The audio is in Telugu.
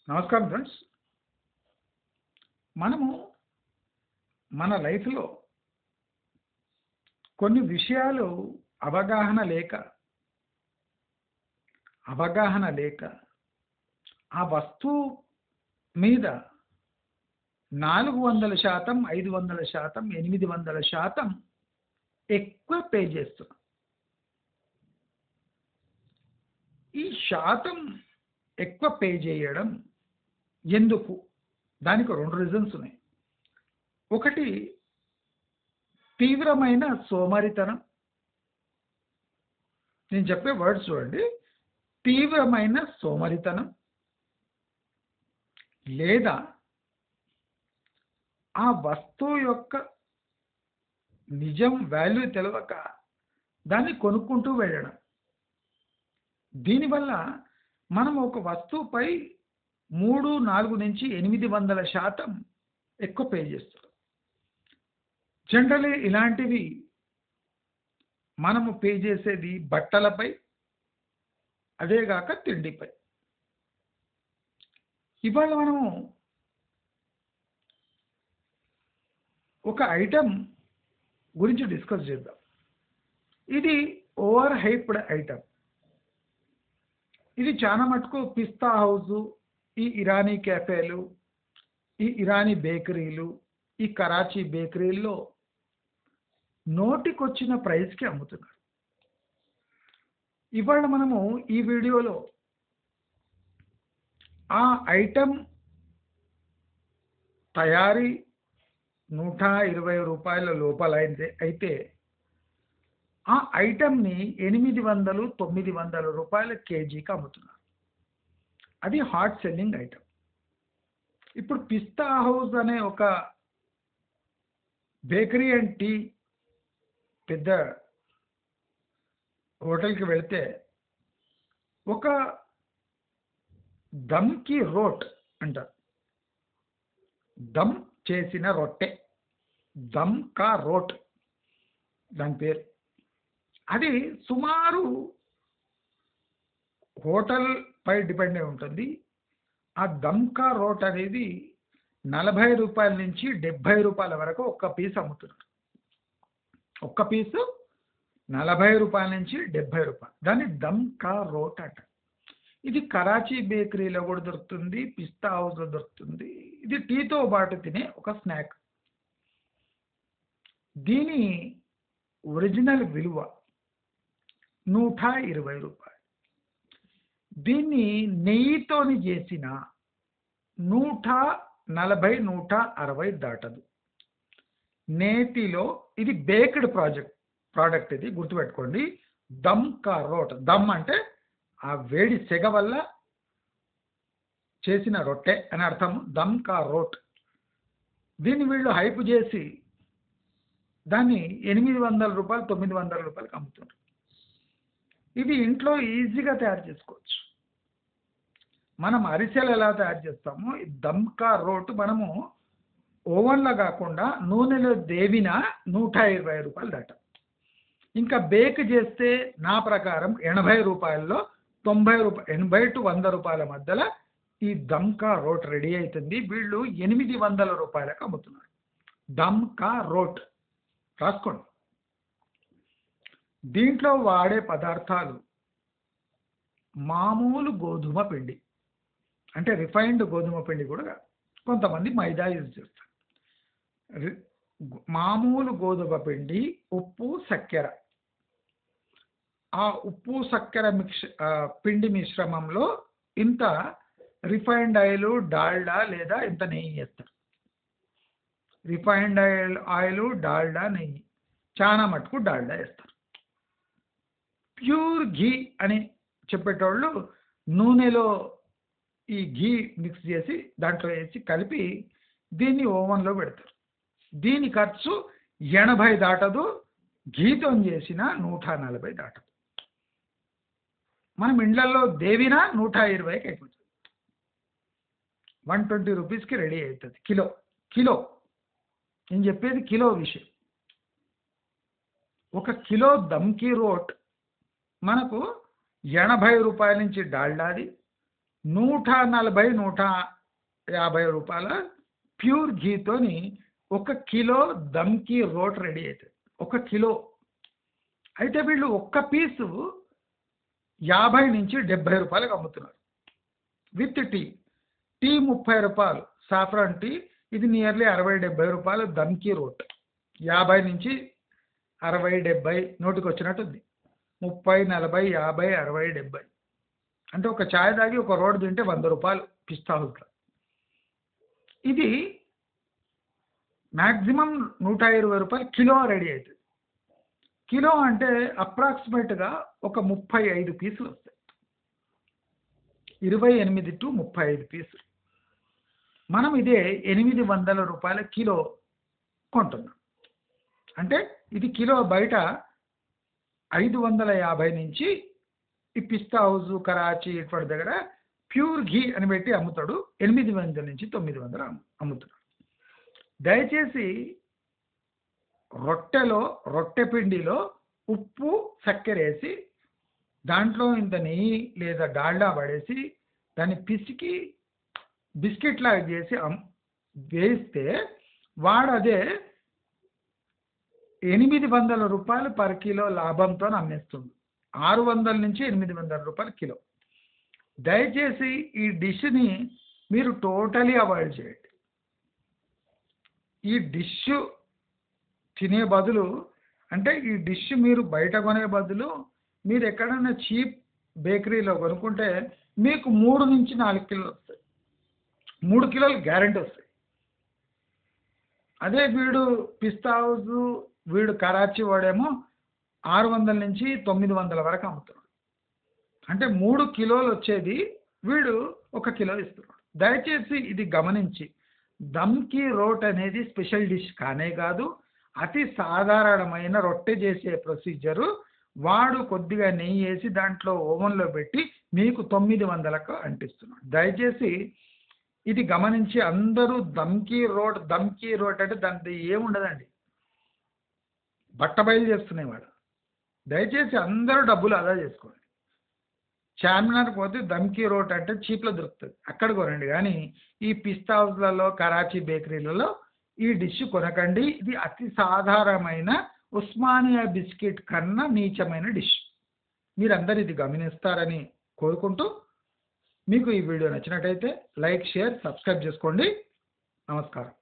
నమస్కారం ఫ్రెండ్స్ మనము మన లైఫ్లో కొన్ని విషయాలు అవగాహన లేక అవగాహన లేక ఆ వస్తువు మీద నాలుగు వందల శాతం ఐదు వందల శాతం ఎనిమిది వందల శాతం ఎక్కువ పే చేస్తున్నాం ఈ శాతం ఎక్కువ పే చేయడం ఎందుకు దానికి రెండు రీజన్స్ ఉన్నాయి ఒకటి తీవ్రమైన సోమరితనం నేను చెప్పే వర్డ్స్ చూడండి తీవ్రమైన సోమరితనం లేదా ఆ వస్తువు యొక్క నిజం వాల్యూ తెలవక దాన్ని కొనుక్కుంటూ వెళ్ళడం దీనివల్ల మనం ఒక వస్తువుపై మూడు నాలుగు నుంచి ఎనిమిది వందల శాతం ఎక్కువ పే చేస్తాం జనరలీ ఇలాంటివి మనము పే చేసేది బట్టలపై అదేగాక తిండిపై ఇవాళ మనము ఒక ఐటెం గురించి డిస్కస్ చేద్దాం ఇది ఓవర్ హైప్డ్ ఐటెం ఇది చాలా మటుకు పిస్తా హౌస్ ఈ ఇరానీ క్యాఫేలు ఈ ఇరానీ బేకరీలు ఈ కరాచీ బేకరీల్లో నోటికొచ్చిన ప్రైస్కి అమ్ముతున్నారు ఇవాళ మనము ఈ వీడియోలో ఆ ఐటెం తయారీ నూట ఇరవై రూపాయల లోపల అయితే అయితే ఆ ఐటెంని ఎనిమిది వందలు తొమ్మిది వందల రూపాయల కేజీకి అమ్ముతున్నారు అది హాట్ సెల్లింగ్ ఐటెం ఇప్పుడు పిస్తా హౌస్ అనే ఒక బేకరీ అండ్ టీ పెద్ద హోటల్కి వెళితే ఒక దమ్కి రోట్ అంటారు దమ్ చేసిన రొట్టె దమ్ కా రోట్ దాని పేరు అది సుమారు హోటల్ పై డిపెండ్ అయి ఉంటుంది ఆ దమ్కా రోట్ అనేది నలభై రూపాయల నుంచి డెబ్భై రూపాయల వరకు ఒక్క పీస్ అమ్ముతున్నారు ఒక్క పీసు నలభై రూపాయల నుంచి డెబ్భై రూపాయలు దాన్ని దమ్కా రోట్ అంట ఇది కరాచీ బేకరీలో కూడా దొరుకుతుంది పిస్తా హౌస్లో దొరుకుతుంది ఇది టీతో పాటు తినే ఒక స్నాక్ దీని ఒరిజినల్ విలువ నూట ఇరవై రూపాయలు దీన్ని నెయ్యితోని చేసిన నూట నలభై నూట అరవై దాటదు నేతిలో ఇది బేక్డ్ ప్రాజెక్ట్ ప్రోడక్ట్ ఇది గుర్తుపెట్టుకోండి దమ్ కా రోట్ దమ్ అంటే ఆ వేడి సెగ వల్ల చేసిన రొట్టె అని అర్థం దమ్ కా రోట్ దీన్ని వీళ్ళు హైప్ చేసి దాన్ని ఎనిమిది వందల రూపాయలు తొమ్మిది వందల రూపాయలకి అమ్ముతున్నారు ఇది ఇంట్లో ఈజీగా తయారు చేసుకోవచ్చు మనం అరిసెలు ఎలా తయారు చేస్తామో ఈ దమ్కా రోట్ మనము ఓవెన్లో కాకుండా నూనెలో దేవిన నూట ఇరవై రూపాయలు దాట ఇంకా బేక్ చేస్తే నా ప్రకారం ఎనభై రూపాయల్లో తొంభై రూపాయలు ఎనభై టు వంద రూపాయల మధ్యలో ఈ దమ్కా రోట్ రెడీ అవుతుంది వీళ్ళు ఎనిమిది వందల రూపాయలకు అమ్ముతున్నారు దమ్కా రోట్ రాసుకోండి దీంట్లో వాడే పదార్థాలు మామూలు గోధుమ పిండి అంటే రిఫైన్డ్ గోధుమ పిండి కూడా కాదు కొంతమంది మైదా యూజ్ చేస్తారు రి- మామూలు గోధుమ పిండి ఉప్పు చక్కెర ఆ ఉప్పు చక్కెర మిక్స్ ఆ, పిండి మిశ్రమంలో ఇంత రిఫైన్డ్ ఆయిల్ డాల్డా లేదా ఇంత నెయ్యి వేస్తారు రిఫైన్డ్ ఆయిల్ ఆయిల్ డాల్డా నెయ్యి చాలా మటుకు డాల్డా వేస్తారు ప్యూర్ ఘీ అని చెప్పేటోళ్ళు నూనెలో ఈ ఘీ మిక్స్ చేసి దాంట్లో వేసి కలిపి దీన్ని ఓవెన్లో పెడతారు దీని ఖర్చు ఎనభై దాటదు ఘీతో చేసిన నూట నలభై దాటదు మనం ఇండ్లలో దేవినా నూట ఇరవైకి అయిపోతుంది వన్ ట్వంటీ రూపీస్కి రెడీ అవుతుంది కిలో కిలో నేను చెప్పేది కిలో విషయం ఒక కిలో దమ్కి రోట్ మనకు ఎనభై రూపాయల నుంచి డాల్డాది నూట నలభై నూట యాభై రూపాయల ప్యూర్ ఘీతోని ఒక కిలో దమ్కి రోట్ రెడీ అవుతుంది ఒక కిలో అయితే వీళ్ళు ఒక్క పీసు యాభై నుంచి డెబ్బై రూపాయలకు అమ్ముతున్నారు విత్ టీ టీ ముప్పై రూపాయలు సాఫ్రాన్ టీ ఇది నియర్లీ అరవై డెబ్బై రూపాయలు దమ్కి రోట్ యాభై నుంచి అరవై డెబ్బై నోటికి వచ్చినట్టు ఉంది ముప్పై నలభై యాభై అరవై డెబ్బై అంటే ఒక ఛాయ్ తాగి ఒక రోడ్ తింటే వంద రూపాయలు పిస్తా హౌస్లో ఇది మ్యాక్సిమం నూట ఇరవై రూపాయలు కిలో రెడీ అవుతుంది కిలో అంటే అప్రాక్సిమేట్గా ఒక ముప్పై ఐదు పీసులు వస్తాయి ఇరవై ఎనిమిది టు ముప్పై ఐదు పీసులు మనం ఇదే ఎనిమిది వందల రూపాయల కిలో కొంటున్నాం అంటే ఇది కిలో బయట ఐదు వందల యాభై నుంచి ఈ పిస్తా హౌస్ కరాచీ ఇటువంటి దగ్గర ప్యూర్ ఘీ అని పెట్టి అమ్ముతాడు ఎనిమిది వందల నుంచి తొమ్మిది వందలు అమ్ము అమ్ముతున్నాడు దయచేసి రొట్టెలో రొట్టె పిండిలో ఉప్పు చక్కెర వేసి దాంట్లో ఇంత నెయ్యి లేదా డాల్డా పడేసి దాన్ని పిసికి బిస్కెట్ లాగా చేసి అమ్ వేస్తే వాడు అదే ఎనిమిది వందల రూపాయలు పర్ కిలో లాభంతో అమ్మేస్తుంది ఆరు వందల నుంచి ఎనిమిది వందల రూపాయలు కిలో దయచేసి ఈ డిష్ని మీరు టోటలీ అవాయిడ్ చేయండి ఈ డిష్ తినే బదులు అంటే ఈ డిష్ మీరు బయట కొనే బదులు మీరు ఎక్కడైనా చీప్ బేకరీలో కొనుక్కుంటే మీకు మూడు నుంచి నాలుగు కిలోలు వస్తాయి మూడు కిలోలు గ్యారెంటీ వస్తాయి అదే వీడు పిస్తా హౌస్ వీడు కరాచీ వాడేమో ఆరు వందల నుంచి తొమ్మిది వందల వరకు అమ్ముతున్నాడు అంటే మూడు కిలోలు వచ్చేది వీడు ఒక కిలో ఇస్తున్నాడు దయచేసి ఇది గమనించి దమ్కి రోట్ అనేది స్పెషల్ డిష్ కానే కాదు అతి సాధారణమైన రొట్టె చేసే ప్రొసీజరు వాడు కొద్దిగా నెయ్యి వేసి దాంట్లో ఓవెన్లో పెట్టి మీకు తొమ్మిది వందలకు అంటిస్తున్నాడు దయచేసి ఇది గమనించి అందరూ దమ్కి రోడ్ దమ్కి రోడ్ అంటే దాని ఏముండదండి బట్ట బయలు చేస్తున్నాయి వాడు దయచేసి అందరూ డబ్బులు ఆదా చేసుకోండి చార్మినార్ పోతే దమ్కి రోట్ అంటే చీప్లో దొరుకుతుంది అక్కడ కొనండి కానీ ఈ పిస్తా హౌస్లలో కరాచీ బేకరీలలో ఈ డిష్ కొనకండి ఇది అతి సాధారణమైన ఉస్మానియా బిస్కెట్ కన్నా నీచమైన డిష్ మీరందరూ ఇది గమనిస్తారని కోరుకుంటూ మీకు ఈ వీడియో నచ్చినట్టయితే లైక్ షేర్ సబ్స్క్రైబ్ చేసుకోండి నమస్కారం